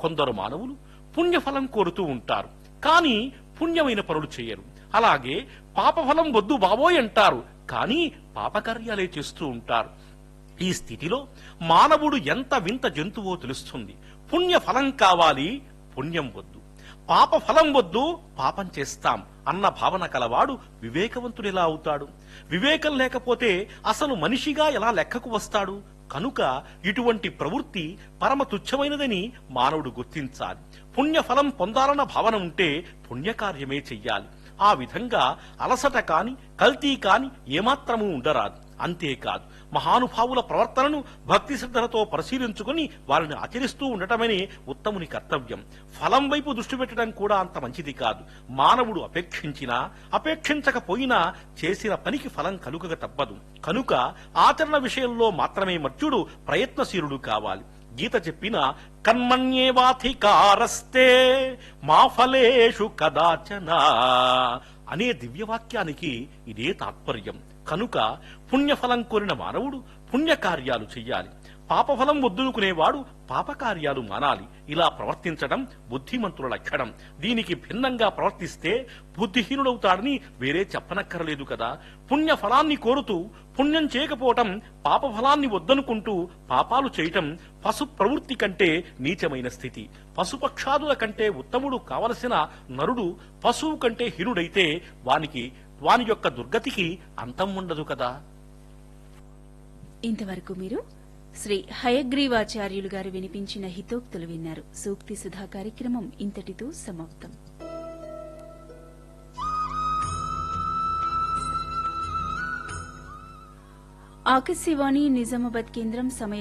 కొందరు మానవులు పుణ్యఫలం కోరుతూ ఉంటారు కానీ పుణ్యమైన పనులు చేయరు అలాగే పాపఫలం వద్దు బాబోయ్ అంటారు కానీ పాపకార్యాలే చేస్తూ ఉంటారు ఈ స్థితిలో మానవుడు ఎంత వింత జంతువో తెలుస్తుంది పుణ్య ఫలం కావాలి పుణ్యం వద్దు పాప ఫలం వద్దు పాపం చేస్తాం అన్న భావన కలవాడు వివేకవంతుడెలా అవుతాడు వివేకం లేకపోతే అసలు మనిషిగా ఎలా లెక్కకు వస్తాడు కనుక ఇటువంటి ప్రవృత్తి పరమ తుచ్చమైనదని మానవుడు గుర్తించాలి పుణ్యఫలం పొందాలన్న భావన ఉంటే పుణ్యకార్యమే చెయ్యాలి ఆ విధంగా అలసట కాని కల్తీ కాని ఏమాత్రమూ ఉండరాదు అంతేకాదు మహానుభావుల ప్రవర్తనను భక్తి శ్రద్ధలతో పరిశీలించుకుని వారిని ఆచరిస్తూ ఉండటమనే ఉత్తముని కర్తవ్యం ఫలం వైపు దృష్టి పెట్టడం కూడా అంత మంచిది కాదు మానవుడు అపేక్షించినా అపేక్షించకపోయినా చేసిన పనికి ఫలం కలుగక తప్పదు కనుక ఆచరణ విషయంలో మాత్రమే మర్చుడు ప్రయత్నశీలుడు కావాలి గీత చెప్పిన కర్మణ్యేవాధికారస్తే మా ఫలేషు కదాచన అనే దివ్యవాక్యానికి ఇదే తాత్పర్యం కనుక పుణ్యఫలం కోరిన మానవుడు పుణ్యకార్యాలు చెయ్యాలి పాపఫలం వద్దునుకునేవాడు పాపకార్యాలు మానాలి ఇలా ప్రవర్తించడం బుద్ధిమంతుల లక్షణం దీనికి భిన్నంగా ప్రవర్తిస్తే బుద్ధిహీనుడవుతాడని వేరే చెప్పనక్కరలేదు కదా పుణ్యఫలాన్ని కోరుతూ పుణ్యం చేయకపోవటం పాపఫలాన్ని వద్దనుకుంటూ పాపాలు చేయటం పశు ప్రవృత్తి కంటే నీచమైన స్థితి పశుపక్షాదుల కంటే ఉత్తముడు కావలసిన నరుడు పశువు కంటే హీనుడైతే వానికి వాని యొక్క దుర్గతికి అంతం ఉండదు కదా ఇంతవరకు మీరు శ్రీ హయగ్రీవాచార్యులు గారు వినిపించిన హితోక్తులు విన్నారు సూక్తి సుధా కార్యక్రమం ఇంతటితో సమాప్తం ఆకాశవాణి నిజామాబాద్ కేంద్రం సమయం